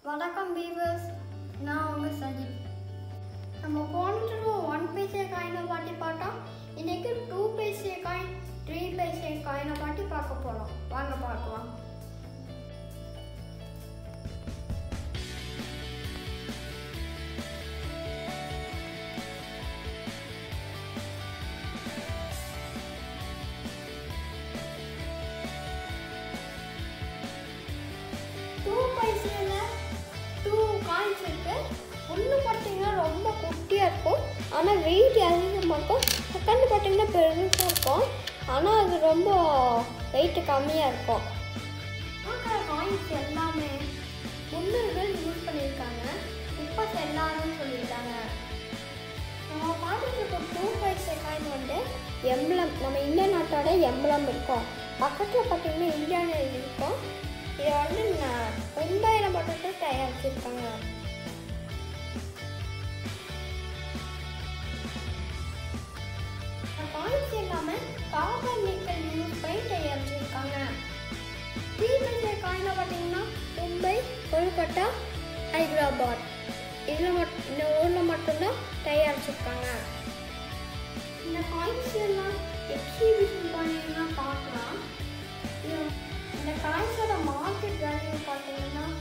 வணக்கம் வீவர்ஸ் நான் உங்கள் சஜித் நம்ம போன தடவை ஒன் பைசே காயினை பாட்டி பார்த்தோம் இன்னைக்கு two paise coin three paise காயினை பாட்டி பார்க்க போகிறோம் வாங்க பார்க்கலாம் டூ பைசேல டூ காயின்ஸ் இருக்கு ஒன்று பார்த்தீங்கன்னா ரொம்ப குட்டியாக இருக்கும் ஆனால் வெயிட் அதிகமாக இருக்கும் செகண்ட் பார்த்தீங்கன்னா பெருசாக இருக்கும் ஆனால் அது ரொம்ப வெயிட் கம்மியாக இருக்கும் பார்க்குற காயின்ஸ் எல்லாமே முன்னோர்கள் யூஸ் பண்ணியிருக்காங்க இப்போ செல்லாதுன்னு சொல்லியிருக்காங்க நம்ம பார்த்துட்டு இருக்க டூ பைசே காயின் வந்து எம்பளம் நம்ம இந்திய நாட்டோட எம்பளம் இருக்கும் பக்கத்தில் பார்த்தீங்கன்னா இந்தியாவில் இருக்கும் இதை வந்து நான் மும்பையில் மட்டும் தயாரிச்சிருக்காங்க காயின்ஸ் எல்லாமே காப்பர் நிக்கல் யூஸ் பண்ணி தயாரிச்சிருக்காங்க த்ரீ பைசே காயினை பார்த்தீங்கன்னா மும்பை கொல்கட்டா ஹைதராபாத் இதில் மட் இந்த ஊரில் மட்டும்தான் தயாரிச்சிருக்காங்க இந்த காயின்ஸ் எல்லாம் எக்ஸிபிஷன் பண்ணிங்கன்னா பார்க்கலாம் இது- இந்த காயின்ஸோட மார்க்கெட் வேல்யூ பார்த்தீங்கன்னா